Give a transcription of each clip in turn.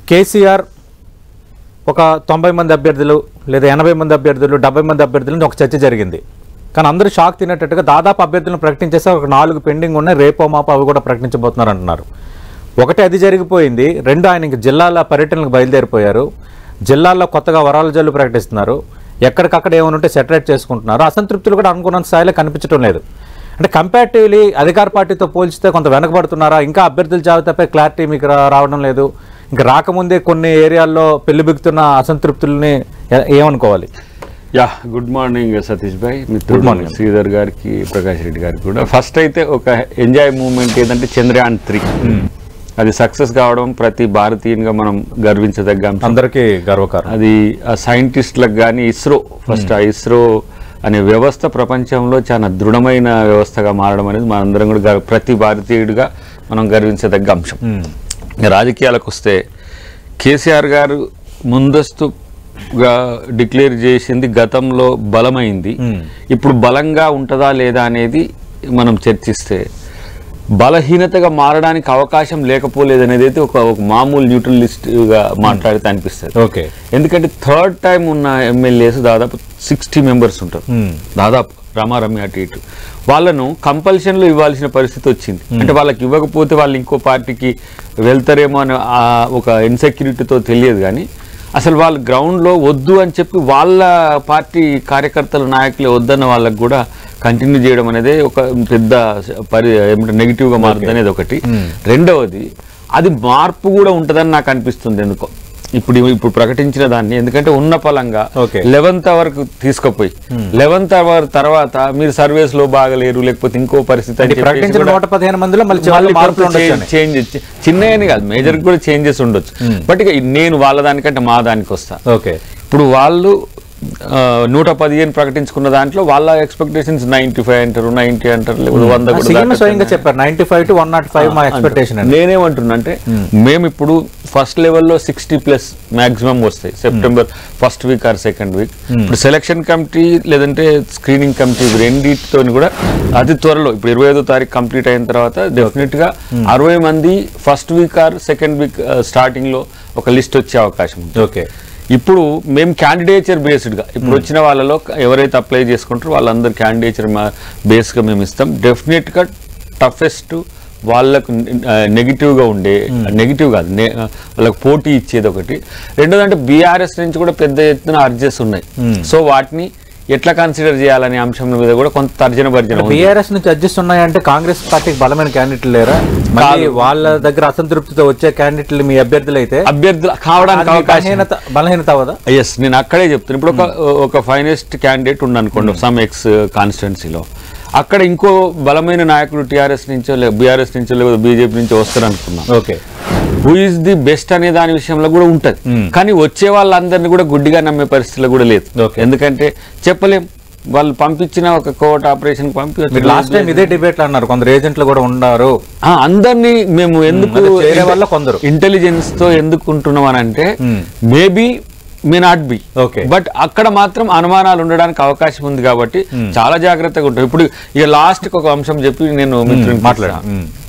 కేసీఆర్ ఒక తొంభై మంది అభ్యర్థులు లేదా ఎనభై మంది అభ్యర్థులు డెబ్బై మంది అభ్యర్థులు అని ఒక చర్చ జరిగింది కానీ అందరూ షాక్ తినేటట్టుగా దాదాపు అభ్యర్థులను ప్రకటించేసి ఒక నాలుగు పెండింగ్ ఉన్నాయి రేపో మాపో అవి కూడా ప్రకటించబోతున్నారు అంటున్నారు ఒకటి అది జరిగిపోయింది రెండు ఆయన ఇంక జిల్లాల పర్యటనకు బయలుదేరిపోయారు జిల్లాల్లో కొత్తగా వరాల జల్లు ప్రకటిస్తున్నారు ఎక్కడికక్కడ ఏమైనా ఉంటే సెటరేట్ చేసుకుంటున్నారు అసంతృప్తులు కూడా అనుకున్నంత స్థాయిలో కనిపించడం లేదు అంటే కంపారిటివ్లీ అధికార పార్టీతో పోల్చితే కొంత వెనకబడుతున్నారా ఇంకా అభ్యర్థుల జాబితాపై క్లారిటీ మీకు రా- రావడం లేదు ఇంకా రాకముందే కొన్ని ఏరియాల్లో పెళ్లిబిగుతున్న అసంతృప్తుల్ని ఏ- ఏమనుకోవాలి yeah good morning Satish bhai Good మిత్రుడు morning. శ్రీధర్ గారికి ప్రకాష్ రెడ్డి గారికి కూడా ఫస్ట్ అయితే ఒక ఎంజాయ్ మూమెంట్ ఏంటంటే చంద్రయాన్ త్రీ అది సక్సెస్ కావడం ప్రతి భారతీయునిగా మనం గర్వించదగ్గ అంశం అందరికీ గర్వకారణం అది ఆ సైంటిస్టులకు కానీ ఇస్రో ఫస్ట్ ఆ ఇస్రో అనే వ్యవస్థ ప్రపంచంలో చాలా దృఢమైన వ్యవస్థగా మారడం అనేది మనందరం కూడా గర్వ- ప్రతి భారతీయుడిగా మనం గర్వించదగ్గ అంశం ఇక రాజకీయాలకు వస్తే కేసీఆర్ గారు ముందస్తుగా డిక్లేర్ చేసింది గతంలో బలమైంది ఇప్పుడు బలంగా ఉంటుందా లేదా అనేది మనం చర్చిస్తే బలహీనతగా మారడానికి అవకాశం లేకపోలేదు అనేది అయితే ఒక ఒక మామూలు న్యూట్రలిస్ట్గా మాట్లాడితే అనిపిస్తుంది ఓకే ఎందుకంటే థర్డ్ టైం ఉన్న ఎమ్మెల్యేస్ దాదాపు సిక్స్టీ మెంబర్స్ ఉంటారు దాదాపు రామారమ్య అటు ఇటు వాళ్ళను కంపల్షన్లో ఇవ్వాల్సిన పరిస్థితి వచ్చింది అంటే వాళ్ళకి ఇవ్వకపోతే వాళ్ళు ఇంకో పార్టీకి వెళ్తారేమో అని ఆ ఒక ఇన్సెక్యూరిటీతో తెలియదు కానీ అసలు వాళ్ళు గ్రౌండ్లో వద్దు అని చెప్పి వాళ్ళ పార్టీ కార్యకర్తల నాయకులే వద్దన్న వాళ్ళకి కూడా కంటిన్యూ చేయడం అనేది ఒక పెద్ద పరి ఏమంటే నెగిటివ్గా మారుతుంది అనేది ఒకటి రెండవది అది మార్పు కూడా ఉంటుందని నాకు అనిపిస్తుంది ఎందుకో ఇప్పుడు ఇప్పుడు ప్రకటించిన దాన్ని ఎందుకంటే ఉన్న పలంగా Okay. లెవెన్త్ వరకు తీసుకుపోయి లెవెన్త్ అవర్ తర్వాత మీరు సర్వీస్ లో బాగలేరు లేకపోతే ఇంకో పరిస్థితి అని అంటే చెప్పేసి ప్రకటించిన కూడా నూట పదిహేను మందిలో మళ్ళీ చివరిలో మళ్ళీ మార్పులు కొంత ఉండొచ్చు చేంజ్- అని. చేంజ్ చిన్న అని కాదు మేజర్ కూడా చేంజెస్ ఉండొచ్చు బట్ ఇక నేను వాళ్ళ దానికంటే మా దానికి వస్తా ఓకే ఇప్పుడు వాళ్ళు ఆ, నూట పదిహేను ప్రకటించుకున్న దాంట్లో వాళ్ళ ఎక్స్పెక్టేషన్స్ నైన్టీ ఫైవ్ అంటారు నైన్టీ అంటారు లేకపోతే వంద కూడా సీఎం దాటొచ్చు స్వయంగా చెప్పారు ninety five to one not five మా ఎక్స్పెక్టేషన్ అని నేనేమంటున్నా అంటే మేము ఇప్పుడు ఫస్ట్ లెవెల్లో సిక్స్టీ ప్లస్ మాక్సిమం వస్తాయి September first week or second week ఇప్పుడు సెలక్షన్ కమిటీ లేదంటే స్క్రీనింగ్ కమిటీ రెండింటితో కూడా అతి త్వరలో ఇప్పుడు ఇరవై ఐదో తారీఖు కంప్లీట్ అయిన తర్వాత డెఫినెట్ గా అరవై మంది first week or second week starting లో ఒక లిస్ట్ వచ్చే అవకాశం ఉంది ఓకే ఇప్పుడు మేము క్యాండిడేచర్ బేస్డ్గా ఇప్పుడు వచ్చిన వాళ్ళలో ఎవరైతే అప్లై చేసుకుంటారో వాళ్ళందరూ క్యాండిడేచర్ బేస్గా మేము ఇస్తాం డెఫినెట్గా టఫెస్ట్ వాళ్ళకు నెగిటివ్గా ఉండే నెగిటివ్ కాదు ne- వాళ్ళకు పోటీ ఇచ్చేది ఒకటి రెండోది అంటే బీఆర్ఎస్ నుంచి కూడా పెద్ద ఎత్తున అర్జెస్ ఉన్నాయి సో వాటిని ఎట్లా కన్సిడర్ చేయాలనే అంశం మీద కూడా కొంత తర్జన భర్జన ఉంది. బీఆర్ఎస్ నుంచి అడ్జస్ట్ ఉన్నాయంటే కాంగ్రెస్ పార్టీకి బలమైన క్యాండిడేట్లు లేరా మళ్ళీ వాళ్ళ దగ్గర అసంతృప్తితో వచ్చే క్యాండిడేట్లు మీ అభ్యర్థులు అయితే అభ్యర్థులు కావడానికి అది అవకాశం బలహీనత బలహీనత అవదా ఎస్ నేను అక్కడే చెప్తాను ఇప్పుడు ఒక ఒక ఫైనెస్ట్ క్యాండిడేట్ ఉందనుకోండి సమ్ ఎక్స్ కాన్స్టిట్యున్సీలో అక్కడ ఇంకో బలమైన నాయకుడు టీఆర్ఎస్ నుంచో లే బీఆర్ఎస్ నుంచో లేకపోతే బీజేపీ నుంచో వస్తారు అనుకున్నాం okay who is the best అనే దాని విషయంలో కూడా ఉంటది కానీ వచ్చే వాళ్ళందరినీ కూడా గుడ్డిగా నమ్మే పరిస్థితిలో కూడా లేదు Okay. ఎందుకంటే చెప్పలేం వాళ్ళు పంపించిన ఒక కోర్ట్ ఆపరేషన్ మీరు లాస్ట్ టైం ఇదే డిబేట్లు అన్నారు కొందరు ఏజెంట్లు కూడా ఉన్నారు ఆ, అందరినీ మేము ఎందుకు అదే చేరే వాళ్ళ కొందరు. ఇంటెలిజెన్స్ తో ఎందుకు ఉంటున్నాం అని అంటే maybe may not be Okay. But అక్కడ మాత్రం అనుమానాలు ఉండడానికి అవకాశం ఉంది కాబట్టి చాలా జాగ్రత్తగా ఉంటాం ఇప్పుడు ఇక లాస్ట్ ఒక అంశం చెప్పి నేను మిత్రునికి మాట్లాడా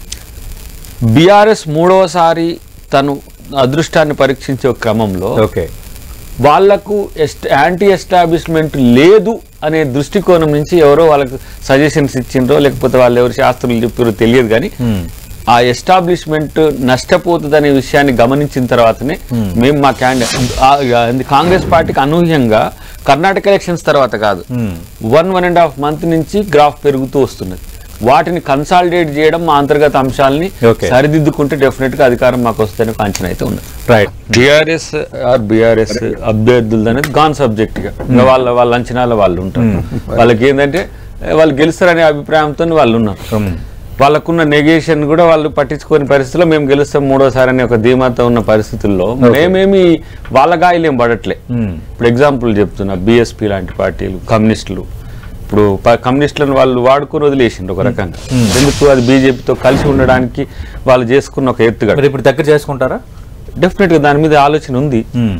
బీఆర్ఎస్ మూడవసారి తను అదృష్టాన్ని పరీక్షించే ఒక క్రమంలో ఓకే వాళ్లకు ఎస్ట్ యాంటీ ఎస్టాబ్లిష్మెంట్ లేదు అనే దృష్టికోణం నుంచి ఎవరో వాళ్ళకు సజెషన్స్ ఇచ్చిండ్రో లేకపోతే వాళ్ళు ఎవరు శాస్త్రులు చెప్పారో తెలియదు కానీ ఆ ఎస్టాబ్లిష్మెంట్ నష్టపోతుంది అనే విషయాన్ని గమనించిన తర్వాతనే మేము మా క్యాండిడేట్ కాంగ్రెస్ పార్టీకి అనూహ్యంగా కర్ణాటక ఎలక్షన్స్ తర్వాత కాదు one one and half month నుంచి గ్రాఫ్ పెరుగుతూ వస్తున్నది వాటిని కన్సాలిడేట్ చేయడం మా అంతర్గత అంశాలని Okay. సరిదిద్దుకుంటే డెఫినెట్ గా అధికారం మాకు వస్తుందని ఒక అంచనా అయితే ఉంది రైట్ టిఆర్ఎస్ ఆర్ బిఆర్ఎస్ అభ్యర్థులు అనేది గాన్ సబ్జెక్ట్ గా ఇంకా వాళ్ళ వాళ్ళ అంచనాల వాళ్ళు ఉంటారు వాళ్ళకి ఏంటంటే ఏ, వాళ్ళు గెలుస్తారనే అభిప్రాయంతో వాళ్ళు ఉన్నారు వాళ్ళకున్న నెగేషన్ కూడా వాళ్ళు పట్టించుకోని పరిస్థితిలో మేము గెలుస్తాం మూడోసారి అనే ఒక ధీమాతో ఉన్న పరిస్థితుల్లో మేమేమి వాళ్ళ గాయలేం పడట్లే ఇప్పుడు ఎగ్జాంపుల్ చెప్తున్నా బిఎస్పీ లాంటి పార్టీలు కమ్యూనిస్టులు ఇప్పుడు ప- కమ్యూనిస్టులను వాళ్ళు వాడుకొని వదిలేసిండ్రు ఒక రకంగా ఎందుకు అది బీజేపీతో కలిసి ఉండడానికి వాళ్ళు చేసుకున్న ఒక ఎత్తుగడ మరి ఇప్పుడు దగ్గర చేసుకుంటారా డెఫినెట్ గా దాని మీద ఆలోచన ఉంది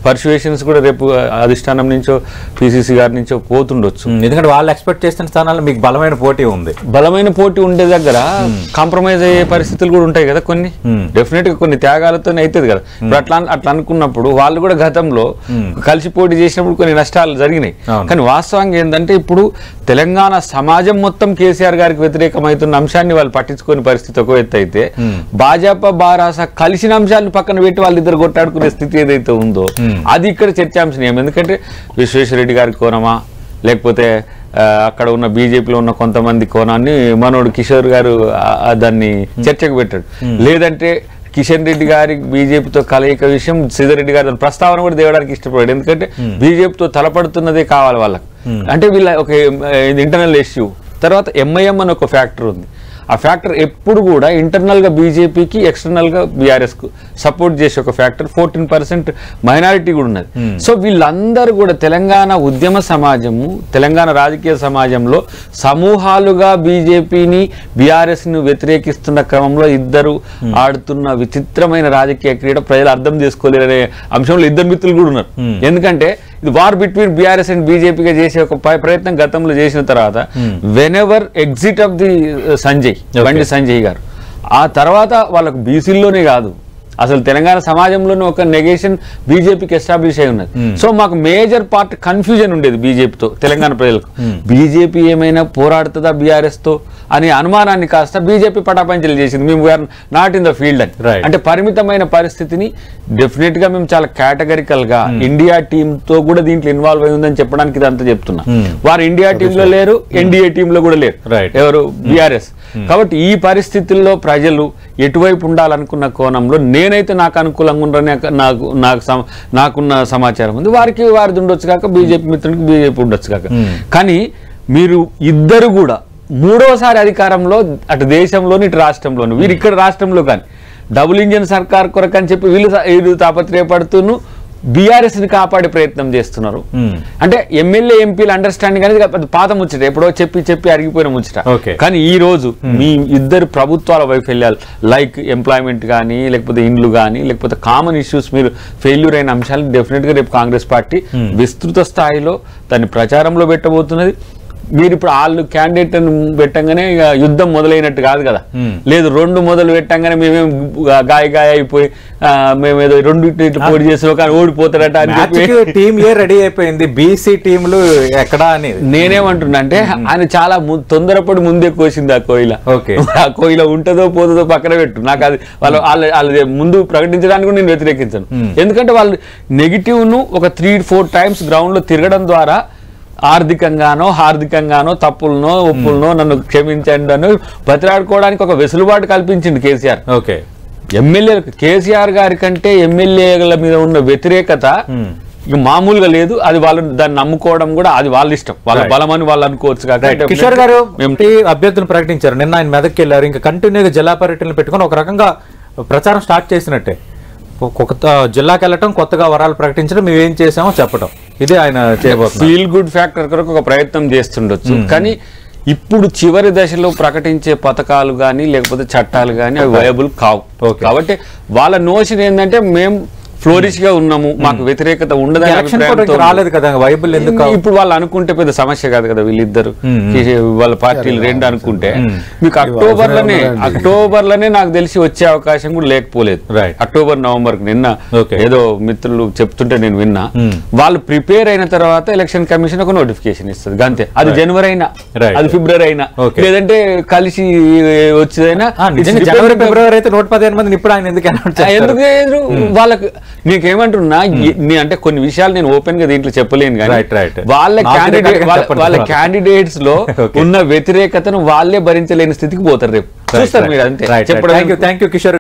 పర్సువేషన్స్ కూడా రేపు అధిష్టానం నుంచో పిసిసి గారి నుంచో పోతుండొచ్చు ఉమ్, ఎందుకంటే వాళ్ళు ఎక్స్పెక్ట్ చేసిన స్థానాల్లో మీకు బలమైన పోటీ ఉంది బలమైన పోటీ ఉండే దగ్గర కాంప్రమైజ్ అయ్యే పరిస్థితులు కూడా ఉంటాయి కదా కొన్ని Hmm. డెఫినెట్ గా కొన్ని త్యాగాలతోనే అవుతుంది కదా ఇప్పుడు అట్లా అట్లా అనుకున్నప్పుడు వాళ్ళు కూడా గతంలో కలిసి పోటీ చేసినప్పుడు కొన్ని నష్టాలు జరిగినాయి అవును. కానీ వాస్తవంగా ఏంటంటే ఇప్పుడు తెలంగాణ సమాజం మొత్తం కేసీఆర్ గారికి వ్యతిరేకమవుతున్న అంశాన్ని వాళ్ళు పట్టించుకునే పరిస్థితి ఒక ఎత్తు అయితే భాజపా బారాస కలిసిన అంశాలను పక్కన పెట్టి వాళ్ళిద్దరు కొట్టాడుకునే స్థితి ఏదైతే ఉందో అది ఇక్కడ చర్చాంశనీయం ఎందుకంటే విశ్వేశ్వరరెడ్డి గారి కోణమా లేకపోతే ఆ, అక్కడ ఉన్న బీజేపీలో ఉన్న కొంతమంది కోణాన్ని మనోడు కిషోర్ గారు ఆ, ఆ, దాన్ని చర్చకు పెట్టాడు లేదంటే కిషన్ రెడ్డి గారి బీజేపీతో కలయిక విషయం సిద్ధారెడ్డి గారి దాని ప్రస్తావన కూడా తేవడానికి ఇష్టపడాడు ఎందుకంటే బీజేపీతో తలపడుతున్నదే కావాలి వాళ్ళకు అంటే వీళ్ళ ఒక ఇంటర్నల్ ఇష్యూ తర్వాత ఎంఐఎం అని ఒక ఫ్యాక్టర్ ఉంది ఆ ఫ్యాక్టర్ ఎప్పుడు కూడా ఇంటర్నల్ గా బీజేపీకి ఎక్స్టర్నల్ గా బీఆర్ఎస్ కు సపోర్ట్ చేసే ఒక ఫ్యాక్టర్ ఫోర్టీన్ పర్సెంట్ మైనారిటీ కూడా ఉన్నది సో వీళ్ళందరూ కూడా తెలంగాణ ఉద్యమ సమాజము తెలంగాణ రాజకీయ సమాజంలో సమూహాలుగా బీజేపీని బీఆర్ఎస్ ను వ్యతిరేకిస్తున్న క్రమంలో ఇద్దరు ఆడుతున్న విచిత్రమైన రాజకీయ క్రీడ ప్రజలు అర్థం చేసుకోలేరనే అంశంలో ఇద్దరు మిత్రులు కూడా ఉన్నారు ఎందుకంటే ఇది వార్ బిట్వీన్ బీఆర్ఎస్ అండ్ బీజేపీగా చేసే ఒక ప- ప్రయత్నం గతంలో చేసిన తర్వాత whenever exit of the Sanjay Bandi Sanjay గారు ఆ తర్వాత వాళ్ళకు బీసీల్లోనే కాదు అసలు తెలంగాణ సమాజంలోనే ఒక నెగేషన్ బీజేపీకి ఎస్టాబ్లిష్ అయి ఉన్నది సో మాకు మేజర్ పార్ట్ కన్ఫ్యూజన్ ఉండేది బీజేపీతో తెలంగాణ ప్రజలకు బీజేపీ ఏమైనా పోరాడుతుందా బీఆర్ఎస్ తో అనే అనుమానాన్ని కాస్త బీజేపీ పటాపంచలు చేసింది మేము we're not in the field అని Right. అంటే పరిమితమైన పరిస్థితిని డెఫినెట్ గా మేము చాలా కేటగరికల్ గా ఇండియా టీమ్ తో కూడా దీంట్లో ఇన్వాల్వ్ అయి ఉందని చెప్పడానికి ఇదంతా చెప్తున్నా వారు ఇండియా టీమ్ లో లేరు ఎన్డీఏ టీమ్ లో కూడా లేరు Right. ఎవరు బీఆర్ఎస్ కాబట్టి ఈ పరిస్థితుల్లో ప్రజలు ఎటువైపు ఉండాలనుకున్న కోణంలో నేనైతే నాకు అనుకూలంగా ఉండని నాకు నాకు సమ- నాకున్న సమాచారం ఉంది వారికి వారిది ఉండొచ్చు కాక బీజేపీ మిత్రునికి బీజేపీ ఉండొచ్చు కాక కానీ మీరు ఇద్దరు కూడా మూడోసారి అధికారంలో అటు దేశంలోని ఇటు రాష్ట్రంలోని వీరు ఇక్కడ రాష్ట్రంలో కానీ డబుల్ ఇంజన్ సర్కార్ కొరకు అని చెప్పి వీళ్ళు స- వీళ్ళు తాపత్రయపడుతూను బీఆర్ఎస్ ని కాపాడే ప్రయత్నం చేస్తున్నారు Hmm. అంటే ఎమ్మెల్యే ఎంపీలు అండర్స్టాండింగ్ అనేది అది పాత ముచ్చట ఎప్పుడో చెప్పి చెప్పి అరిగిపోయిన ముచ్చట Okay. కానీ ఈ రోజు మీ ఇద్దరు ప్రభుత్వాల వైఫల్యాలు లైక్ ఎంప్లాయ్మెంట్ కానీ లేకపోతే ఇండ్లు కానీ లేకపోతే కామన్ ఇష్యూస్ మీరు ఫెయిల్యూర్ అయిన అంశాలు డెఫినెట్ గా రేపు కాంగ్రెస్ పార్టీ విస్తృత స్థాయిలో దాన్ని ప్రచారంలో పెట్టబోతున్నది మీరు ఇప్పుడు వాళ్ళు క్యాండిడేట్ పెట్టంగానే ఇక యుద్ధం మొదలైనట్టు కాదు కదా లేదు రెండు మొదలు పెట్టంగానే మేమేం గాయ గాయ అయిపోయి ఆ, మేమేదో రెండు ఇటు పోటీ చేసిన కానీ ఓడిపోతారట అని చెప్పి టీం ఏ రెడీ అయిపోయింది బీసీ టీంలు ఎక్కడా అని నేనేమంటున్నా అంటే ఆయన చాలా ము- తొందరపడి ముందే కోసింది ఆ కోయిల ఓకే. ఆ కోయిల ఉంటుందో పోతుందో పక్కన పెట్టు నాకు అది వాళ్ళ వాళ్ళ వాళ్ళ ముందు ప్రకటించడానికి కూడా నేను వ్యతిరేకించను ఎందుకంటే వాళ్ళు నెగిటివ్ ను ఒక త్రీ ఫోర్ టైమ్స్ గ్రౌండ్ లో తిరగడం ద్వారా ఆర్థికంగానో హార్దికంగానో తప్పులనో ఒప్పులనో నన్ను క్షమించండి అని బతిలాడుకోవడానికి ఒక వెసులుబాటు కల్పించింది కేసీఆర్ ఓకే ఎమ్మెల్యే కేసీఆర్ గారి కంటే ఎమ్మెల్యేల మీద ఉన్న వ్యతిరేకత ఇక మామూలుగా లేదు అది వాళ్ళు దాన్ని నమ్ముకోవడం కూడా అది వాళ్ళ ఇష్టం వాళ్ళ Right. బలం అని వాళ్ళు అనుకోవచ్చు కాబట్టి కిషోర్ గారు మేము టీ అభ్యర్థులను ప్రకటించారు నిన్న ఆయన మెదక్కి వెళ్ళారు ఇంకా కంటిన్యూగా జిల్లా పర్యటనలు పెట్టుకొని ఒక రకంగా ప్రచారం స్టార్ట్ చేసినట్టే ఒక- కొత్త జిల్లాకి వెళ్ళటం కొత్తగా వరాలు ప్రకటించడం మేము ఏం చేసామో చెప్పడం ఇదే ఆయన చేయబోతున్నారు ఫీల్ గుడ్ ఫ్యాక్టర్ కొరకు ఒక ప్రయత్నం చేస్తుండొచ్చు కానీ ఇప్పుడు చివరి దశలో ప్రకటించే పథకాలు కానీ లేకపోతే చట్టాలు కానీ అవి వయబుల్ కావు Okay. కాబట్టి వాళ్ళ నోషన్ ఏంటంటే మేము ఫ్లోరిష్ గా ఉన్నాము మాకు వ్యతిరేకత ఉండదని ఎలక్షన్ కూడా అభిప్రాయంతో ఇంకా రాలేదు కదా వైబుల్ ఎందుకు కావు? ఇప్పుడు వాళ్ళు అనుకుంటే పెద్ద సమస్య కాదు కదా వీళ్ళిద్దరు ఈ- వాళ్ళ పార్టీలు రెండు అనుకుంటే మీకు అక్టోబర్ లోనే అక్టోబర్ లోనే నాకు తెలిసి వచ్చే అవకాశం కూడా లేకపోలేదు Right. అక్టోబర్ నవంబర్ కు నిన్న Okay. ఏదో మిత్రులు చెప్తుంటే నేను విన్నా వాళ్ళు ప్రిపేర్ అయిన తర్వాత ఎలక్షన్ కమిషన్ ఒక నోటిఫికేషన్ ఇస్తుంది అంతే అది జనవరి అయినా Right. అది ఫిబ్రవరి అయినా Okay. లేదంటే కలిసి వచ్చేదైనా ఆ, నిజంగా జనవరి ఫిబ్రవరి అయితే నూట పదిహేను మంది ఇప్పుడు ఆయన ఎందుకు announce ఆ, చేస్తారు? ఎందుకు చేయరు? వాళ్ళకు నీకేమంటున్నా ఈ- నీ అంటే కొన్ని విషయాలు నేను ఓపెన్ గా దీంట్లో చెప్పలేను కానీ Right, right. వాళ్ళ నాకు క్యాండిడేట్ తెలియక వాళ్ళ- చెప్పండి వాళ్ళ తర్వాత. క్యాండిడేట్స్ లో Okay. ఉన్న వ్యతిరేకతను వాళ్ళే భరించలేని స్థితికి పోతారు రేపు చూస్తారు మీరు అంతే రైట్ చెప్పడం thank you thank you Kishore